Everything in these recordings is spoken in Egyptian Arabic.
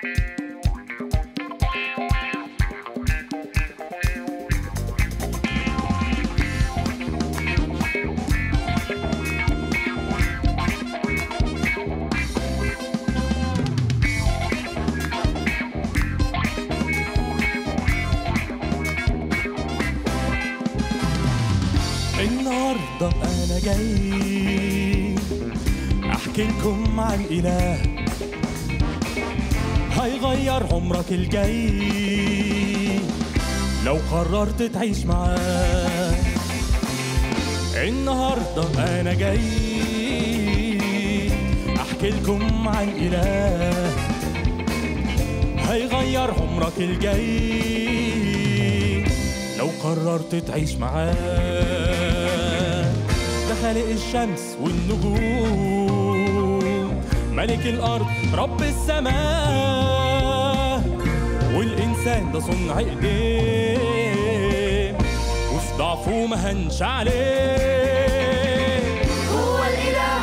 النهاردة أنا جاي أحكي لكم عن إله هيغير عمرك الجاي لو قررت تعيش معاه النهاردة أنا جاي أحكي لكم عن إله هيغير عمرك الجاي لو قررت تعيش معاه ده خالق الشمس والنجوم ملك الأرض رب السماء والإنسان ده صنع إيديه وفي ضعفه ما هنش عليه هو الإله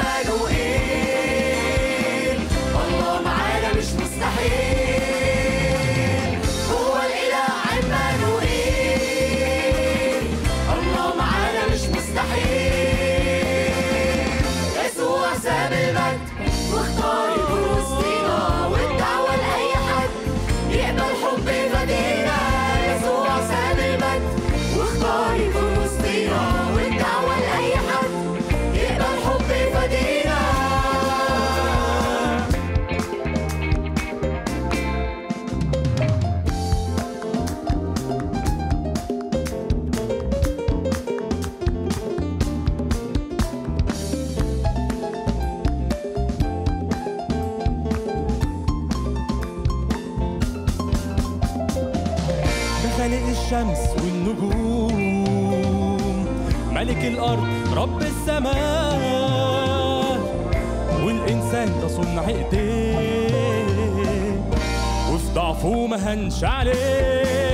عمانوئيل الله معانا مش مستحيل هو الإله عمانوئيل الله معانا مش مستحيل يسوع ساب المجد واختار يكون وسطينا والدعوة لأي حد يقبل حب فدينا يسوع ساب المجد واختار يكون وسطينا والدعوة لأي حد يقبل حب فدينا ده خالق الشمس والنجوم ملك الأرض رب السماء والإنسان ده صنع إيديه وفي ضعفه ما هنش عليه